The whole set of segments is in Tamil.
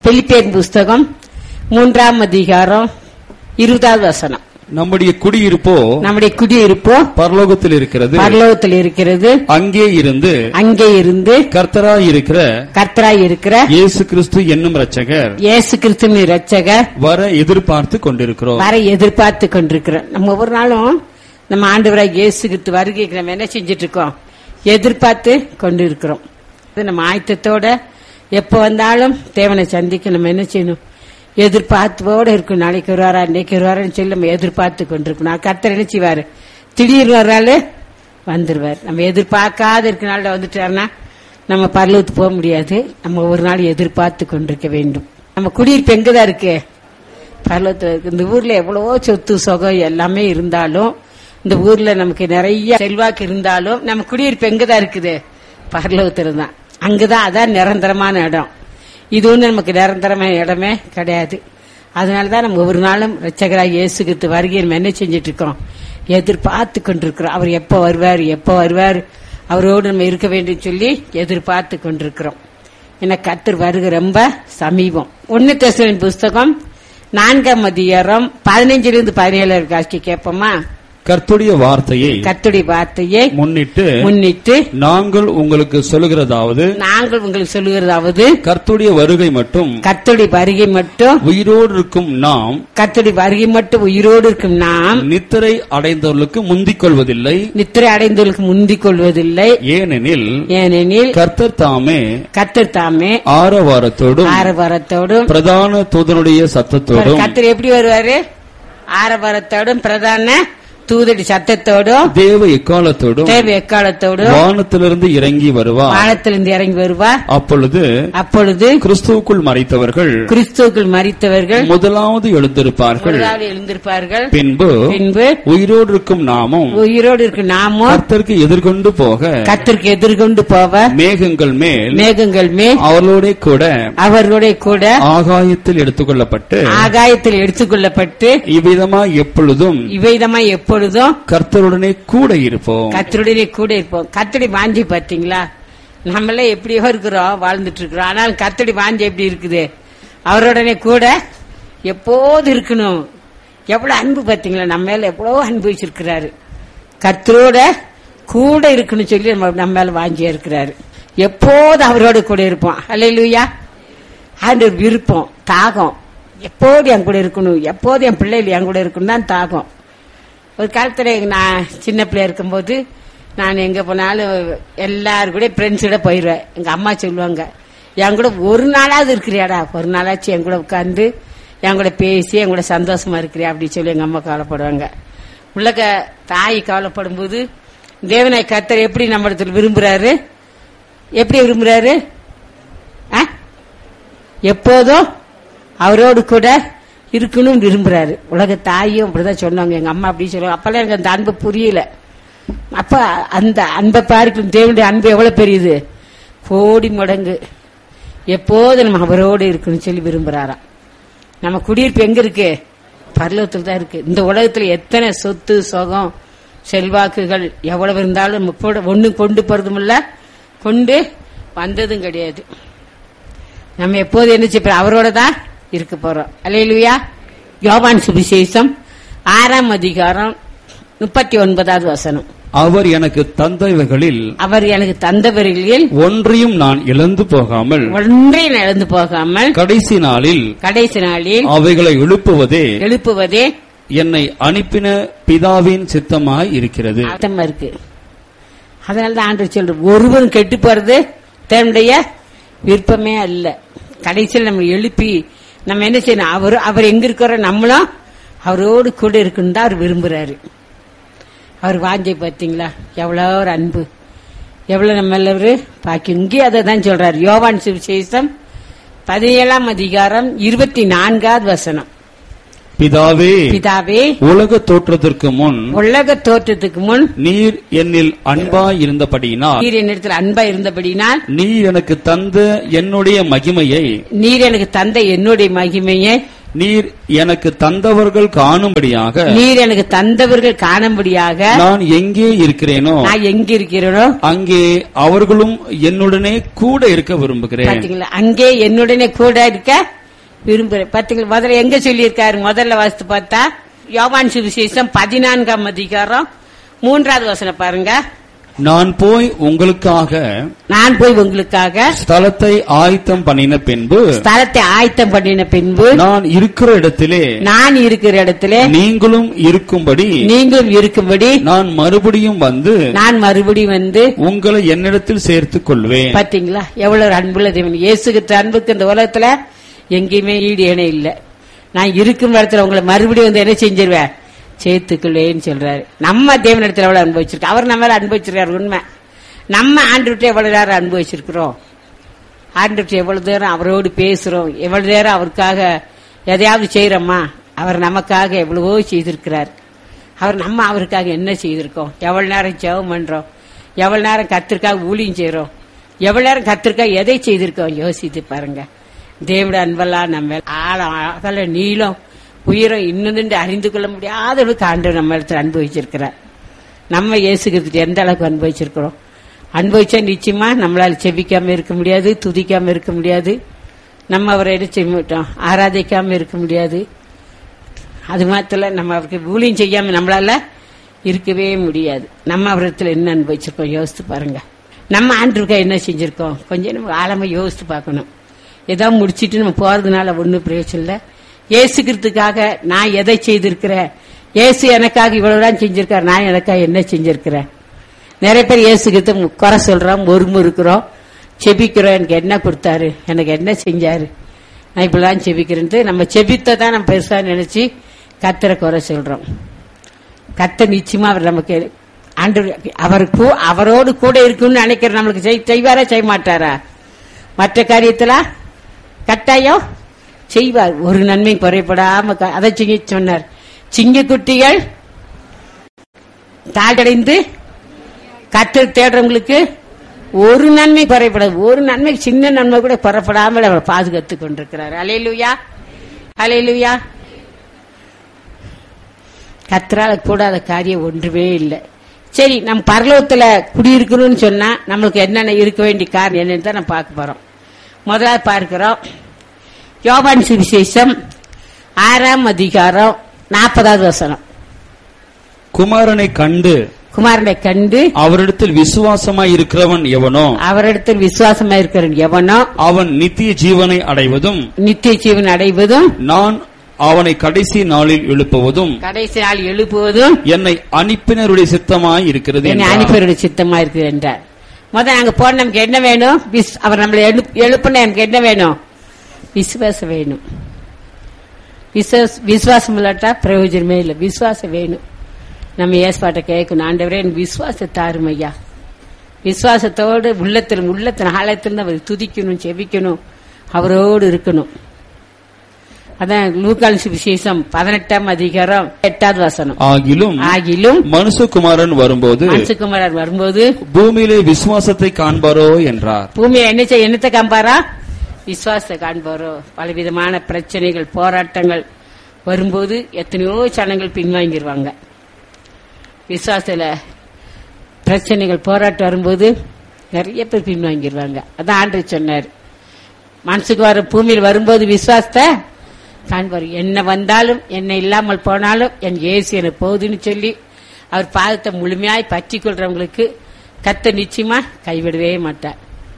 பிலிப்பியன் புஸ்தகம் மூன்றாம் அதிகாரம் இருபதாவது வசனம் நம்முடைய குடியிருப்போ நம்முடைய குடியிருப்போ பரலோகத்தில் இருக்கிறது பரலோகத்தில் இருக்கிறது அங்கே இருந்து அங்கே இருந்து கர்த்தராய் இருக்கிற கர்த்தராய் இருக்கிற இயேசு கிறிஸ்து என்னும் இரட்சகர் இயேசு கிறிஸ்துவின் இரட்சகர் வர எதிர்பார்த்து கொண்டிருக்கிறோம் வர எதிர்பார்த்து கொண்டிருக்கிறோம் நம்ம ஒவ்வொரு நாளும் நம்ம ஆண்டவராய் இயேசு கிறிஸ்து வருகைக்கு நம்ம என்ன செஞ்சிட்டு இருக்கோம் எதிர்பார்த்து கொண்டிருக்கிறோம் இது நம்ம ஆயத்தத்தோட எப்ப வந்தாலும் தேவனை சந்திக்க நம்ம என்ன செய்யணும் எதிர்பார்ப்போட இருக்கும் நாளைக்கு வருவாரா இன்னைக்கு வருவாரான்னு சொல்லி நம்ம எதிர்பார்த்து கொண்டிருக்கணும் கர்த்தர் என்ன செய்வாரு திடீர்னு வர்றாரு வந்துருவார் நம்ம எதிர்பார்க்காத இருக்க நாள்ல வந்துட்டாருன்னா நம்ம பரலூத்து போக முடியாது நம்ம ஒரு நாள் எதிர்பார்த்து கொண்டிருக்க வேண்டும் நம்ம குடியிருப்பு எங்கதான் இருக்கு பரலோகத்துல இருக்கு இந்த ஊர்ல எவ்வளவோ சொத்து சுகம் எல்லாமே இருந்தாலும் இந்த ஊர்ல நமக்கு நிறைய செல்வாக்கு இருந்தாலும் நம்ம குடியிருப்பு எங்கதான் இருக்குது பரலோகத்துல தான் அங்கதான் அதான் நிரந்தரமான இடம் இது ஒண்ணு நமக்கு நிரந்தரமான இடமே கிடையாது அதனாலதான் நம்ம ஒரு நாளும் ரச்சகராக இயேசுகிட்டு வருகை நம்ம என்ன செஞ்சிட்டு இருக்கோம் எதிர்பார்த்து கொண்டிருக்கிறோம் அவர் எப்ப வருவார் எப்ப வருவார் அவரோடு நம்ம இருக்க வேண்டும் சொல்லி எதிர்பார்த்து கொண்டிருக்கிறோம் என கத்தர் வருகை ரொம்ப சமீபம் ஒன்னு தெசலின் புஸ்தகம் நான்காம் அதிகாரம் பதினைஞ்சிலிருந்து பதினேழு காட்சி கேட்போமா கர்த்துடைய வார்த்தையை கத்துடைய வார்த்தையை முன்னிட்டு முன்னிட்டு நாங்கள் உங்களுக்கு சொல்லுகிறதாவது நாங்கள் உங்களுக்கு சொல்லுகிறதாவது கர்த்துடைய வருகை மட்டும் கத்துடைய வருகை மட்டும் உயிரோடு இருக்கும் நாம் கத்துடைய வருகை மட்டும் உயிரோடு இருக்கும் நாம் நித்திரை அடைந்தவர்களுக்கு முந்திக் கொள்வதில்லை நித்திரை அடைந்தவர்களுக்கு முந்திக் கொள்வதில்லை ஏனெனில் ஏனெனில் கர்த்தர் தாமே கத்தர் தாமே ஆரவாரத்தோடும் ஆரவாரத்தோடும் பிரதான தூதனுடைய சத்தத்தோடும் கத்தர் எப்படி வருவாரு ஆரவாரத்தோடும் பிரதான தூதடி சத்தத்தோடும் தேவ எக்காலத்தோடும் தேவ எக்காலத்தோடும் வானத்திலிருந்து இறங்கி வருவார் வானத்திலிருந்து இறங்கி வருவார் அப்பொழுது அப்பொழுது கிறிஸ்துவுக்குள் மறைத்தவர்கள் கிறிஸ்துவுக்குள் மறித்தவர்கள் முதலாவது எழுந்திருப்பார்கள் முதலாவது எழுந்திருப்பார்கள் பின்பு பின்பு உயிரோடு இருக்கும் நாமும் உயிரோடு இருக்கு நாமும் கர்த்தருக்கு எதிர்கொண்டு போக கத்திற்கு எதிர்கொண்டு போவ மேகங்கள் மேல் மேகங்கள் மேல் அவர்களோட கூட அவர்களுடைய கூட ஆகாயத்தில் எடுத்துக்கொள்ளப்பட்டு ஆகாயத்தில் எடுத்துக்கொள்ளப்பட்டு இவ்விதமா எப்பொழுதும் இவ்விதமா எப்பொழுதும் கர்த்தருடனே கூட இருப்போம் கத்தருடைய கூட இருப்போம் கத்தடி வாஞ்சி பாத்தீங்களா நம்மளே எப்படியோ இருக்கிறோம் வாழ்ந்துட்டு இருக்கிறோம் ஆனால் கத்தடி வாஞ்சி எப்படி இருக்குது அவருடனே கூட எப்போது இருக்கணும் எவ்வளவு அன்பு பாத்தீங்களா நம்ம மேல எவ்வளவு அன்பு வச்சிருக்கிறாரு கத்தரோட கூட இருக்கணும் சொல்லி நம்ம நம்ம மேல வாஞ்சியா இருக்கிறாரு எப்போது அவரோட கூட இருப்போம் அல்லையா ஆண்டவர் விருப்பம் தாகம் எப்போது என் கூட இருக்கணும் எப்போது என் பிள்ளைகள் என் கூட இருக்கணும் தான் தாகம் ஒரு காலத்துல நான் சின்ன பிள்ளையா இருக்கும்போது நான் எங்க போனாலும் எல்லாரும் கூட ஃப்ரெண்ட்ஸோட போயிடுவேன் எங்க அம்மா சொல்லுவாங்க என் கூட ஒரு நாளாவது இருக்கிறியாடா ஒரு நாளாச்சும் என் கூட உட்காந்து என் கூட பேசி என் கூட சந்தோஷமா இருக்கிறியா அப்படின்னு சொல்லி எங்க அம்மா கவலைப்படுவாங்க உள்ளக தாய் கவலைப்படும் போது தேவனாய் கர்த்தர் எப்படி நம்மிடத்தில் விரும்புறாரு எப்படி விரும்புறாரு ஆ? எப்போதும் அவரோடு கூட இருக்கணும் விரும்புறாரு உலக தாயும் அப்படிதான் சொன்னாங்க எங்க அம்மா அப்படி சொல்லுவாங்க அப்பெல்லாம் எனக்கு அந்த அன்பு புரியல அப்ப அந்த அன்பை பார்க்கும் தேவனுடைய அன்பு எவ்வளவு பெரியது கோடி மடங்கு எப்போதும் நம்ம அவரோடு இருக்கணும்னு சொல்லி விரும்புறாராம் நம்ம குடியிருப்பு எங்க இருக்கு பரலோகத்தில் தான் இருக்கு இந்த உலகத்துல எத்தனை சொத்து சுகம் செல்வாக்குகள் எவ்வளவு இருந்தாலும் நம்ம கூட ஒண்ணு கொண்டு போறதும் இல்ல கொண்டு வந்ததும் கிடையாது நம்ம எப்போது என்ன செய்ய அவரோட தான் இருக்க போறோம் அல்லையா யோவான் சுவிசேஷம் ஆறாம் அதிகாரம் முப்பத்தி ஒன்பதாவது வசனம் அவர் எனக்கு தந்தவைகளில் அவர் எனக்கு தந்தவர்களில் ஒன்றையும் நான் இழந்து போகாமல் ஒன்றை நடந்து போகாமல் கடைசி நாளில் கடைசி நாளில் அவைகளை எழுப்புவதே எழுப்புவதே என்னை அனுப்பின பிதாவின் சித்தமாய் இருக்கிறது அர்த்தமா இருக்கு அதனால தான் ஆண்டு சொல்ற ஒருவரும் கெட்டு போறது தன்னுடைய விருப்பமே அல்ல கடைசியில் நம்ம எழுப்பி நம்ம என்ன செய்யணும் அவர் அவர் எங்க இருக்கிறோம் நம்மளும் அவரோடு கூட இருக்குன்னு தான் அவர் விரும்புறாரு அவர் வாஞ்சை பார்த்தீங்களா எவ்வளோ ஒரு அன்பு எவ்வளவு நம்ம எல்லாரும் பாக்கி இங்கேயும் அதை தான் சொல்றாரு யோவான் சுவிசேஷம் பதினேழாம் அதிகாரம் இருபத்தி நான்காவது வசனம் பிதாவே பிதாவே உலக தோற்றத்திற்கு முன் உலக தோற்றத்துக்கு முன் நீர் என்னில் அன்பாய் இருந்தபடியினால் நீர் என்னிடத்தில் அன்பா இருந்தபடினால் நீர் எனக்கு தந்த என்னுடைய மகிமையை நீர் எனக்கு தந்த என்னுடைய மகிமையை நீர் எனக்கு தந்தவர்கள் காணும்படியாக நீர் எனக்கு தந்தவர்கள் காணும்படியாக நான் எங்கே இருக்கிறேனோ நான் எங்க இருக்கிறேனோ அங்கே அவர்களும் என்னுடனே கூட இருக்க விரும்புகிறேன் பாத்தீங்களா அங்கே என்னுடனே கூட இருக்க விரும்புறேன் பாத்தீங்களா முதல்ல எங்க சொல்லியிருக்காரு முதல்ல வாசித்து பார்த்தா யோவான் சுவிசேஷம் பதினான்காம் அதிகாரம் மூன்றாவது வசனம் பாருங்க நான் போய் உங்களுக்காக நான் போய் உங்களுக்காக ஸ்தலத்தை ஆயத்தம் பண்ணின பின்பு ஸ்தலத்தை ஆயத்தம் பண்ணின பின்பு நான் இருக்கிற இடத்திலே நான் இருக்கிற இடத்துல நீங்களும் இருக்கும்படி நீங்களும் இருக்கும்படி நான் மறுபடியும் வந்து நான் மறுபடியும் வந்து உங்களை என்னிடத்தில் சேர்த்துக் கொள்வேன் பாத்தீங்களா எவ்வளவு ஒரு அன்புள்ள தேவன் இயேசுக்கு அன்புக்கு இந்த உலகத்துல எங்கேயுமே ஈடு இணை இல்ல நான் இருக்கும் இடத்துல உங்களை மறுபடியும் வந்து என்ன செஞ்சிருவேன் சேர்த்துக்கொள்ளேன்னு சொல்றாரு நம்ம தேவன் இடத்துல எவ்வளவு அன்பு வச்சிருக்கோம் அவர் நம்ம மேல அன்பு வச்சிருக்காரு உண்மை நம்ம ஆண்டுகிட்ட எவ்வளவு நேரம் அன்பு வச்சிருக்கிறோம் ஆண்டுகிட்ட எவ்வளவு நேரம் அவரோடு பேசுறோம் எவ்வளவு நேரம் அவருக்காக எதையாவது செய்யறோமா அவர் நமக்காக எவ்வளவோ செய்திருக்கிறார் அவர் நம்ம அவருக்காக என்ன செய்திருக்கோம் எவ்வளவு நேரம் ஜெபம் பண்றோம் எவ்வளவு நேரம் கத்திற்காக ஊழியம் செய்யறோம் எவ்வளவு நேரம் கத்திற்காக எதை செய்திருக்கோம் யோசித்து பாருங்க தேவட அன்பெல்லாம் நம்ம ஆழம் அகல நீளம் உயிரம் இன்னும் அறிந்து கொள்ள முடியாத அளவுக்கு ஆண்டு நம்ம இடத்துல அனுபவிச்சிருக்கிறார் நம்ம இயேசுகிறதுக்கு எந்த அளவுக்கு அனுபவிச்சிருக்கிறோம் அனுபவிச்சா நிச்சயமா நம்மளால செபிக்காம இருக்க முடியாது துதிக்காம இருக்க முடியாது நம்ம அவரை என்ன செய்ய மாட்டோம் ஆராதிக்காம இருக்க முடியாது அது மாத்திர நம்ம அவருக்கு ஊழியம் செய்யாம நம்மளால இருக்கவே முடியாது நம்ம அவரத்துல என்ன அனுபவிச்சிருக்கோம் யோசித்து பாருங்க நம்ம ஆண்டுக்கா என்ன செஞ்சிருக்கோம் கொஞ்சம் நம்ம ஆழமா யோசித்து பார்க்கணும் ஏதாவது முடிச்சிட்டு நம்ம போறதுனால ஒன்றும் பிரயோஜனம் இல்லை ஏசுக்கிறதுக்காக நான் எதை செய்திருக்கிறேன் ஏசு எனக்காக இவ்வளவுதான் செஞ்சிருக்காரு நான் எனக்காக என்ன செஞ்சிருக்கிறேன் நிறைய பேர் இயேசுகிட்ட குறை சொல்றோம் ஒருமு இருக்கிறோம் செபிக்கிறோம் எனக்கு என்ன கொடுத்தாரு எனக்கு என்ன செஞ்சாரு நான் இப்படிலாம் செபிக்கிறேன்ட்டு நம்ம செபித்தை தான் நம்ம பெருசா நினைச்சு கத்தரை குறை சொல்றோம் கத்த நிச்சயமா அவர் நமக்கு ஆண்டு அவர் கூ- அவரோடு கூட இருக்குன்னு நினைக்கிற நம்மளுக்கு செய்- செய்வாரா செய்ய மாட்டாரா மற்ற காரியத்துல கட்டாயம் செய்வார் ஒரு நன்மை குறைபடாம க- அதை செய்ய சொன்னார் சிங்க குட்டிகள் தாழ்டைந்து கத்தர் தேடுறவங்களுக்கு ஒரு நன்மை குறைபடாது ஒரு நன்மை சின்ன நன்மை கூட குறைப்படாமல் அவர் பாதுகாத்து கொண்டிருக்கிறார் அலையிலுயா அலையிலுயா கத்தரால கூடாத காரியம் ஒன்றுமே இல்லை சரி நம்ம பரலோகத்துல குடியிருக்கணும்னு சொன்னா நம்மளுக்கு என்னென்ன இருக்க வேண்டிய காரணம் என்னன்னு தான் நம்ம பார்க்க போறோம் முதலாவது பார்க்கிறோம் யோபான் சுவிசேஷம் ஆறாம் அதிகாரம் நாற்பதாவது வசனம் குமாரனை கண்டு குமாரனை கண்டு அவரிடத்தில் விசுவாசமாய் இருக்கிறவன் எவனோ அவரிடத்தில் விசுவாசமா இருக்கிற எவனோ அவன் நித்திய ஜீவனை அடைவதும் நித்திய ஜீவன் அடைவதும் நான் அவனை கடைசி நாளில் எழுப்புவதும் கடைசி நாள் எழுப்புவதும் என்னை அனுப்பினருடைய சித்தமாய் இருக்கிறது என்னை என்றார். அனுப்பியருடைய சித்தமா இருக்குது என்றார் முதல்ல நாங்க போன நமக்கு என்ன வேணும் விஸ்- அவர் நம்மளை எழுப்- எழுப்புன எனக்கு என்ன வேணும் விசுவாசம் வேணும் விசுவாஸ்- விசுவாசம் இல்லாட்டா பிரயோஜனமே இல்லை விசுவாசம் வேணும் நம்ம ஏற்பாட்டை கேட்கணும் ஆண்டவரே எனக்கு விசுவாசத்தை தாரும் ஐயா விசுவாசத்தோடு உள்ளத்தில் உள்ளத்தின் ஆழத்தில் அவர் துதிக்கணும் செபிக்கணும் அவரோடு இருக்கணும் அதான் லூக்கால் விசேஷம் பதினெட்டாம் அதிகாரம் எட்டாவது வசனம் ஆகிலும் ஆகிலும் மனுஷகுமாரன் வரும்போது மனுஷகுமாரர் வரும்போது பூமியிலே விசுவாசத்தை காண்பாரோ என்றார் பூமியை என்ன செய்ய என்னத்தை காண்பாரா விசுவாசத்தை காண்பாரோ பலவிதமான பிரச்சனைகள் போராட்டங்கள் வரும்போது எத்தனையோ சனங்கள் பின்வாங்கிடுவாங்க விசுவாசத்துல பிரச்சனைகள் போராட்டம் வரும்போது நிறைய பேர் பின்வாங்கிடுவாங்க அதான் ஆண்டு சொன்னார் மனசுக்கு வர பூமியில் வரும்போது விசுவாசத்தை காண்பார் என்ன வந்தாலும் என்ன இல்லாமல் போனாலும் என் இயேசு எனக்கு போகுதுன்னு சொல்லி அவர் பாதத்தை முழுமையாய் பற்றி கொள்றவங்களுக்கு கத்த நிச்சயமா கைவிடவே மாட்டார்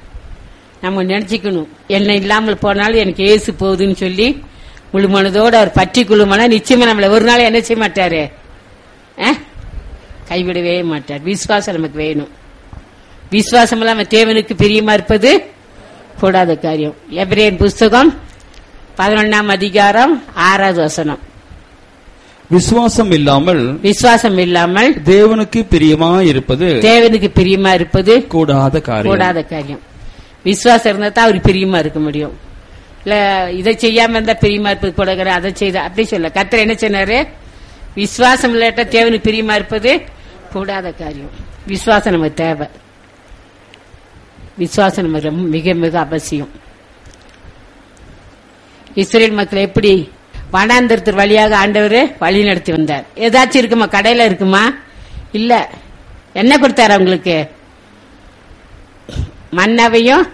நம்ம நினைச்சுக்கணும் என்ன இல்லாமல் போனாலும் எனக்கு இயேசு போகுதுன்னு சொல்லி முழு மனதோடு அவர் பற்றி கொள்ளுமானா நிச்சயமா நம்மள ஒரு நாள் என்ன செய்ய மாட்டாரு அஹ்? கைவிடவே மாட்டார் விசுவாசம் நமக்கு வேணும் விசுவாசம் இல்லாம தேவனுக்கு பிரியமா இருப்பது கூடாத காரியம் எபிரேன் புஸ்தகம் பதினொன்னாம் அதிகாரம் ஆறாவது வசனம் விசுவாசம் இல்லாமல் விசுவாசம் இல்லாமல் தேவனுக்கு பிரியமா இருப்பது தேவனுக்கு பிரியமா இருப்பது கூடாத காரியம் கூடாத காரியம் விசுவாசம் இருந்தா தான் அவர் பிரியமா இருக்க முடியும் இல்ல இதை செய்யாம இருந்தா பிரியமா இருப்பது கூட அதை செய்த அப்படி சொல்ல கத்தர் என்ன சொன்னாரு விசுவாசம் இல்லாட்ட தேவனுக்கு பிரியமா இருப்பது கூடாத காரியம் விசுவாசம் நமக்கு தேவை விசுவாசம் நமக்கு ரொம்ப மிக மிக அவசியம் இஸ்ரேல் மக்கள் எப்படி வனாந்திரத்து வழியாக ஆண்டவர் வழி நடத்தி வந்தார் ஏதாச்சும் இருக்குமா கடையில இருக்குமா இல்ல என்ன கொடுத்தாரு அவங்களுக்கு மன்னவையும்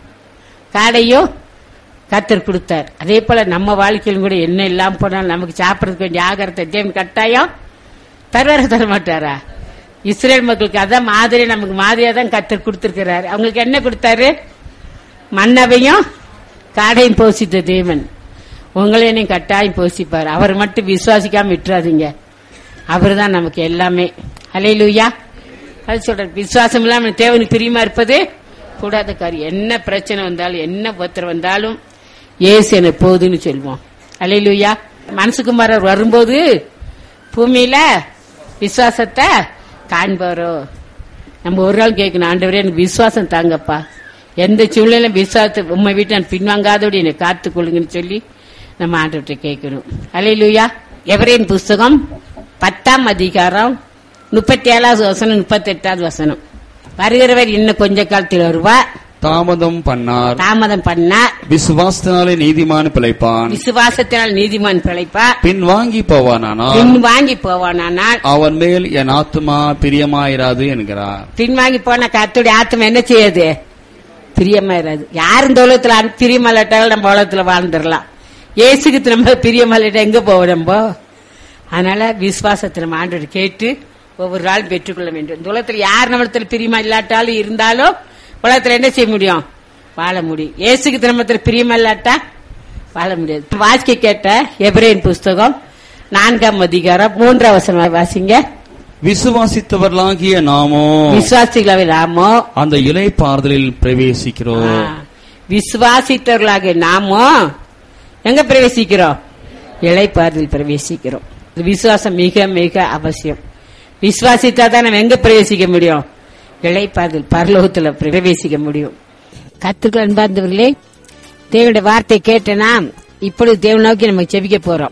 காடையும் கத்தர் கொடுத்தார் அதே போல நம்ம வாழ்க்கையிலும் கூட என்ன இல்லாம போனாலும் நமக்கு சாப்பிடறதுக்கு வேண்டிய ஆகாரத்தை தேவன் கட்டாயம் தருவார தர மாட்டாரா இஸ்ரேல் மக்களுக்கு அதான் மாதிரி நமக்கு மாதிரியா தான் கத்தர் கொடுத்திருக்கிறாரு அவங்களுக்கு என்ன கொடுத்தாரு மன்னவையும் காடையும் போசித்த தேவன் உங்களையும் கட்டாயம் போசிப்பார் அவர் மட்டும் விசுவாசிக்காம விட்டுறாதீங்க அவர் தான் நமக்கு எல்லாமே அலையிலுயா அது சொல்ற விசுவாசம் இல்லாம தேவனுக்கு பிரியமா இருப்பது கூடாத காரியம் என்ன பிரச்சனை வந்தாலும் என்ன பத்திரம் வந்தாலும் ஏசு எனக்கு போகுதுன்னு சொல்லுவோம் அலையிலுயா மனசுக்குமாரர் வரும்போது பூமியில விசுவாசத்தை காண்பாரோ நம்ம ஒரு நாள் கேட்கணும் ஆண்டவரே எனக்கு விசுவாசம் தாங்கப்பா எந்த சூழ்நிலையும் விசுவாசத்தை உண்மை வீட்டு நான் பின்வாங்காதோடு என்னை காத்துக் கொள்ளுங்கன்னு சொல்லி நம்ம ஆண்டவர்கிட்ட கேட்கணும் அலையிலுயா எவரேன் புஸ்தகம் பத்தாம் அதிகாரம் முப்பத்தி ஏழாவது வசனம் முப்பத்தி எட்டாவது வசனம் வருகிறவர் இன்னும் கொஞ்ச காலத்தில் வருவா தாமதம் பண்ணார் தாமதம் பண்ணா விசுவாசத்தினாலே நீதிமான் பிழைப்பான் விசுவாசத்தினால் நீதிமான் பிழைப்பா பின் வாங்கி போவானானால் பின் வாங்கி போவானால் அவன் மேல் என் ஆத்துமா பிரியமாயிராது என்கிறார் பின் வாங்கி போன கத்துடைய ஆத்மா என்ன செய்யாது பிரியமா இராது யாரும் இந்த உலகத்துல அன்- பிரியமா இல்லாட்டாலும் நம்ம உலகத்துல வாழ்ந்துடலாம் ஏசுக்கு நம்ம பிரியமா இல்லாட்டா எங்க போவோம் நம்ம அதனால விசுவாசத்தை நம்ம ஆண்டவர் கேட்டு ஒவ்வொரு நாள் பெற்றுக்கொள்ள வேண்டும் இந்த உலகத்துல யார் நம்மளத்துல பிரியமா இல்லாட்டாலும் இருந்தாலும் உலகத்துல என்ன செய்ய முடியும் வாழ முடியும் ஏசுக்கு திருமணத்துல பிரியமா இல்லாட்டா வாழ முடியாது வாசிக்க கேட்ட எபிரேன் புஸ்தகம் நான்காம் அதிகாரம் மூன்றாம் வசனம் வாசிங்க விசுவாசித்தவர்களாகிய நாமோ விசுவாசிகளாவே நாமோ அந்த இலை பாறுதலில் பிரவேசிக்கிறோம் ஆ, விசுவாசித்தவர்களாக நாமோ எங்க பிரவேசிக்கிறோம் இளைப்பாறுதல் பிரவேசிக்கிறோம் விசுவாசம் மிக மிக அவசியம் விசுவாசித்தா தான் நம்ம எங்க பிரவேசிக்க முடியும் இளைப்பாறுதல் பரலோகத்துல பிரவேசிக்க முடியும் கத்துக்கள் அன்பார்ந்தவர்களே தேவனுடைய வார்த்தை கேட்டனா இப்பொழுது தேவன் நோக்கி நம்ம செவிக்க போறோம்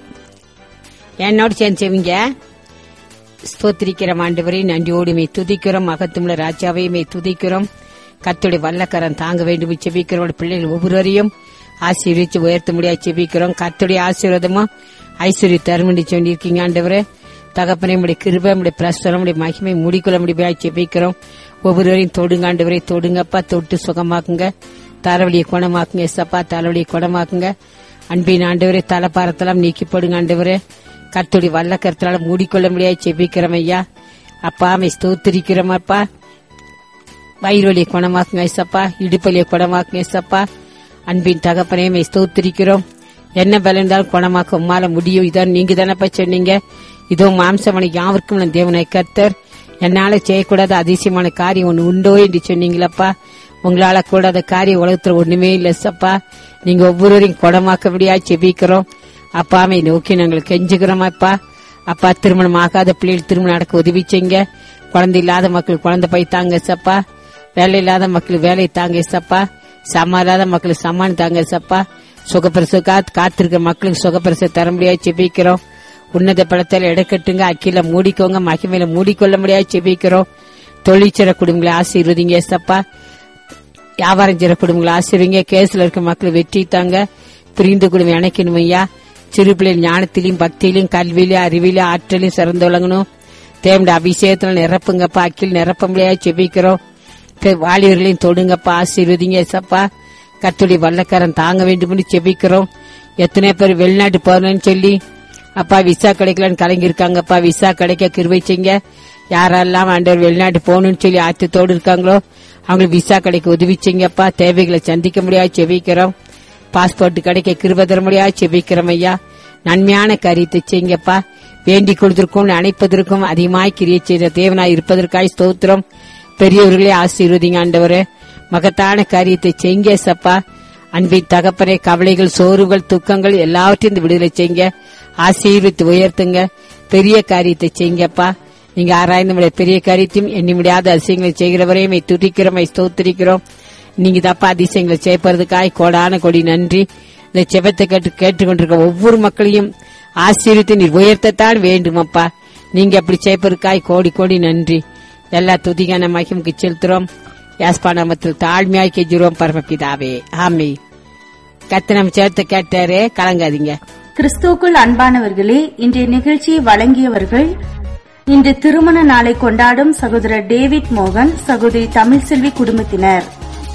என்னோடு சேர்ந்து செவிங்க ஸ்தோத்திரிக்கிறோம் ஆண்டவரை நன்றியோடு மே துதிக்கிறோம் மகத்துமுள்ள ராஜாவை மே துதிக்கிறோம் கத்துடைய வல்லக்கரம் தாங்க வேண்டும் செபிக்கிறோம் பிள்ளைகள் ஒவ்வொருவரையும் ஆசீர்வதிச்சு உயர்த்த முடியாது செபிக்கிறோம் கத்துடைய ஆசீர்வாதமும் ஐஸ்வர்ய தருமண்டி சொல்லியிருக்கீங்க ஆண்டவரே தகப்பனை உடைய கிருபை உடைய பிரஸ்தரம் உடைய மகிமை முடிக்கொள்ள முடியாது செபிக்கிறோம் ஒவ்வொருவரையும் தொடுங்க ஆண்டவரை தொடுங்கப்பா தொட்டு சுகமாக்குங்க தலைவலியை குணமாக்குங்க எஸ்அப்பா தலைவலியை குணமாக்குங்க அன்பின் ஆண்டவரே தலைப்பாரத்தெல்லாம் நீக்கி போடுங்க ஆண்டவரே கத்துடைய வல்ல கருத்தினால மூடிக்கொள்ள முடியாது செபிக்கிறோம் ஐயா அப்பா மை ஸ்தோத்திரிக்கிறோம் அப்பா வயிறு வலியை குணமாக்குங்க ஐசப்பா இடுப்பலியை குணமாக்குங்க ஐசப்பா அன்பின் தகப்பனே மை ஸ்தோத்திரிக்கிறோம் என்ன பலம் இருந்தாலும் குணமாக்க உம்மால முடியும் இதான் நீங்க தானப்பா சொன்னீங்க இதோ மாம்சமனை யாவருக்கும் நான் தேவனை கர்த்தர் என்னால செய்யக்கூடாத அதிசயமான காரியம் ஒன்று உண்டோ என்று சொன்னீங்களப்பா உங்களால கூடாத காரியம் உலகத்துல ஒண்ணுமே இல்ல சப்பா நீங்க ஒவ்வொருவரையும் குணமாக்க முடியாது செபிக்கிறோம் அப்பாவை நோக்கி நாங்கள் கெஞ்சுக்கிறோம் அப்பா அப்பா திருமணம் ஆகாத பிள்ளைகள் திருமணம் நடக்க உதவி செய்யுங்க குழந்தை இல்லாத மக்கள் குழந்தை போய் தாங்க சப்பா வேலை இல்லாத மக்கள் வேலை தாங்க சப்பா சமா இல்லாத மக்கள் சமான் தாங்க சப்பா சுகப்பிரசு காத்திருக்கிற மக்களுக்கு சுகப்பிரசு தர முடியாது செபிக்கிறோம் உன்னத படத்தில் எடுக்கட்டுங்க அக்கில மூடிக்கோங்க மகிமையில மூடிக்கொள்ள முடியாது செபிக்கிறோம் தொழிற்சிற குடும்பங்களை ஆசீர்வதிங்க சப்பா வியாபாரம் செய்யற குடும்பங்களை ஆசிரியங்க கேஸ்ல இருக்க மக்கள் வெற்றி தாங்க பிரிந்து குடும்பம் இணைக்கணும் ஐயா சிறு பிள்ளைகள் ஞானத்திலையும் பக்தியிலும் கல்வியிலும் அறிவிலும் ஆற்றலையும் சிறந்து விளங்கணும் தேவண்ட அபிஷேகத்துல நிரப்புங்கப்பா அக்கில் நிரப்ப முடியாது செபிக்கிறோம் பெ- வாலிபர்களையும் தொடுங்கப்பா ஆசீர்வதிங்க சப்பா கத்துடைய வல்லக்காரன் தாங்க வேண்டும்னு செபிக்கிறோம் எத்தனை பேர் வெளிநாட்டு போறேன்னு சொல்லி அப்பா விசா கிடைக்கலன்னு கலங்கிருக்காங்கப்பா விசா கிடைக்க கிருபை செய்யுங்க யாரெல்லாம் ஆண்டவர் வெளிநாட்டு போகணும்னு சொல்லி ஆத்தத்தோடு இருக்காங்களோ அவங்களுக்கு விசா கிடைக்க உதவி செய்யுங்கப்பா தேவைகளை சந்திக்க முடியாது செபிக்கிறோம் பாஸ்போர்ட் கிடைக்க கிருபை தர முடியாது செபிக்கிறோம் ஐயா நன்மையான காரியத்தை செய்யுங்கப்பா வேண்டிக் கொள்வதற்கும் அணைப்பதற்கும் அதிகமாய் கிரியை செய்த தேவனாய் இருப்பதற்காய் ஸ்தோத்திரம் பெரியவர்களே ஆசீர்வதிங்க ஆண்டவரே மகத்தான காரியத்தை செய்யுங்க சப்பா அன்பின் தகப்பனே கவலைகள் சோர்வுகள் துக்கங்கள் எல்லாவற்றையும் இந்த விடுதலை செய்யுங்க ஆசீர்வித்து உயர்த்துங்க பெரிய காரியத்தை செய்யுங்கப்பா நீங்க ஆராய்ந்து நம்முடைய பெரிய காரியத்தையும் எண்ணி முடியாத அதிசயங்களை செய்கிறவரையும் மை துதிக்கிறோம் மை ஸ்தோத்திரிக்கிறோம் நீங்க தப்பா அதிசயங்களை செய்ப்பதற்காய் கோடான கொடி நன்றி இந்த செபத்தை கேட்டு கேட்டுக்கொண்டிருக்க ஒவ்வொரு மக்களையும் ஆசீர்வித்து நீர் உயர்த்தத்தான் வேண்டுமப்பா நீங்க அப்படி செய்ப்பதற்காய் கோடி கோடி நன்றி எல்லா துதிகான மகிமுக்கு செலுத்துறோம் யாஸ்பா நாமத்தில் தாழ்மையாய் கெஞ்சுறோம் பரமபிதாவே ஆமே கத்த நம்ம சேர்த்து கேட்டாரு கலங்காதீங்க கிறிஸ்துவுக்குள் அன்பானவர்களே இன்றைய நிகழ்ச்சியை வழங்கியவர்கள் இன்று திருமண நாளை கொண்டாடும் சகோதரர் டேவிட் மோகன் சகோதரி தமிழ்செல்வி குடும்பத்தினர்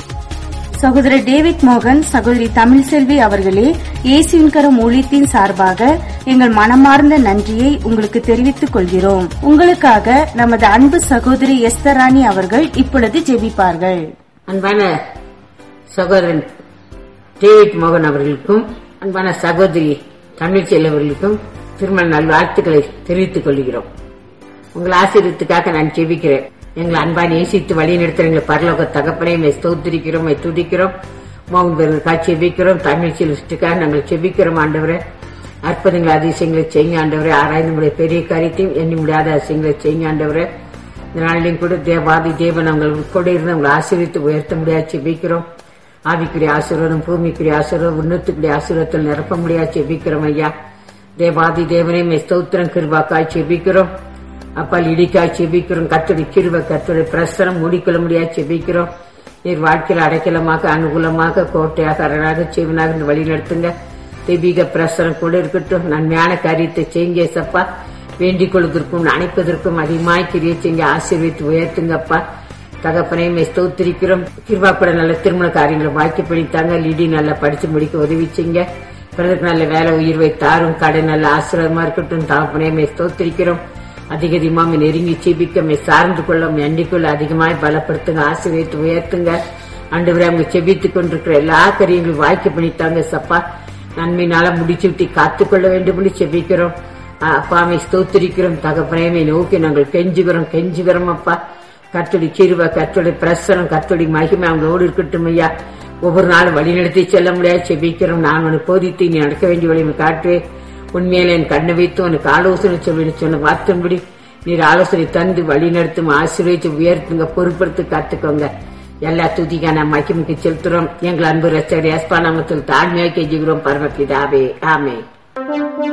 சகோதரர் டேவிட் மோகன் சகோதரி தமிழ்செல்வி அவர்களே இயேசுவின் கரம் ஊழியத்தின் சார்பாக எங்கள் மனமார்ந்த நன்றியை உங்களுக்கு தெரிவித்துக் கொள்கிறோம் உங்களுக்காக நமது அன்பு சகோதரி எஸ்தராணி அவர்கள் இப்பொழுது ஜெபிப்பார்கள் அன்பான சகோதரன் டேவிட் மோகன் அவர்களுக்கும் அன்பான சகோதரி தமிழ்ச்செல் அவர்களுக்கும் திருமண நல் வாழ்த்துக்களை தெரிவித்துக் கொள்கிறோம் உங்கள் ஆசீர்வத்துக்காக நான் ஜெபிக்கிறேன் எங்களை அன்பான் நேசித்து வழி நடத்துற எங்கள் பரலோக தகப்பனை மை ஸ்தோத்திரிக்கிறோம் மை துதிக்கிறோம் மோகன் பெருக்காக செபிக்கிறோம் தமிழ் செல்வத்துக்காக நாங்கள் செபிக்கிறோம் ஆண்டவரே அற்புதங்கள் அதிசயங்களை செய்யுங்க ஆண்டவரே ஆராய்ந்து முடிய பெரிய காரியத்தையும் எண்ணி முடியாத அதிசயங்களை செய்யுங்க ஆண்டவரே இந்த நாளிலையும் கூட தேவாதி தேவன் உங்கள் கூட இருந்து உங்களை ஆசீர்வித்து உயர்த்த முடியாது செபிக்கிறோம் ஆவிக்குரிய ஆசீர்வாதம் பூமிக்குரிய ஆசீர்வாதம் உன்னத்துக்குரிய ஆசீர்வாதத்தில் நிரப்ப முடியாது செபிக்கிறோம் ஐயா தேவாதி தேவனே மே ஸ்தோத்திரம் கிருபாக்காய் செபிக்கிறோம் அப்பா இடிக்காய் செபிக்கிறோம் கத்துடைய கிருப கத்துடைய பிரசரம் மூடிக்கொள்ள முடியாது செபிக்கிறோம் நீர் வாழ்க்கையில் அடைக்கலமாக அனுகூலமாக கோட்டையாக அரணாக செவனாக இந்த வழி நடத்துங்க தெய்வீக பிரசரம் கூட இருக்கட்டும் நன்மையான காரியத்தை செய்யுங்க சப்பா வேண்டிக் கொள்வதற்கும் அணைப்பதற்கும் அதிகமாய் கிரியை செய்ய ஆசீர்வித்து உயர்த்துங்கப்பா தகப்பனையும் ஸ்தோத்திரிக்கிறோம் கிருபா கூட நல்ல திருமண காரியங்களை வாக்கி பிடித்தாங்க லிடி நல்லா படிச்சு முடிக்க உதவி செய்யுங்க பிறகு நல்ல வேலை உயிர்வை தாரும் கடை நல்ல ஆசீர்வாதமா இருக்கட்டும் தகப்பனையும் ஸ்தோத்திரிக்கிறோம் அதிக அதிகமாக நெருங்கி செபிக்க மே சார்ந்து கொள்ள எண்ணிக்கொள்ள அதிகமாய் பலப்படுத்துங்க ஆசீர்வித்து உயர்த்துங்க அண்டு அவங்க செபித்துக் கொண்டிருக்கிற எல்லா காரியங்களும் வாய்க்கு பண்ணித்தாங்க சப்பா நன்மையினால முடிச்சு விட்டு காத்துக்கொள்ள வேண்டும் என்று செபிக்கிறோம் அப்பாமை ஸ்தோத்திரிக்கிறோம் தகப்பனையுமே நோக்கி நாங்கள் கெஞ்சுகிறோம் கெஞ்சுகிறோம் அப்பா கத்தடி கிருவ கத்தோடைய பிரசனம் கத்தோடி மகிமை அவங்களோடு இருக்கட்டும் ஐயா ஒவ்வொரு நாளும் வழி நடத்தி செல்ல முடியாது செபிக்கிறோம் நான் உனக்கு போதித்து நீ நடக்க வேண்டிய வழிமை காட்டு உண்மையில என் கண்ணை வைத்து உனக்கு ஆலோசனை சொல்லி சொன்ன வார்த்தைன்படி நீர் ஆலோசனை தந்து வழி நடத்தும் ஆசீர்வதித்து உயர்த்துங்க பொறுப்படுத்தி காத்துக்கோங்க எல்லா துதிக்கான மகிமைக்கு செலுத்துறோம் எங்கள் அன்பு ரச்சடி அஸ்பா நாமத்தில் தாழ்மையாக கெஞ்சுகிறோம் பரமபிதாவே ஆமே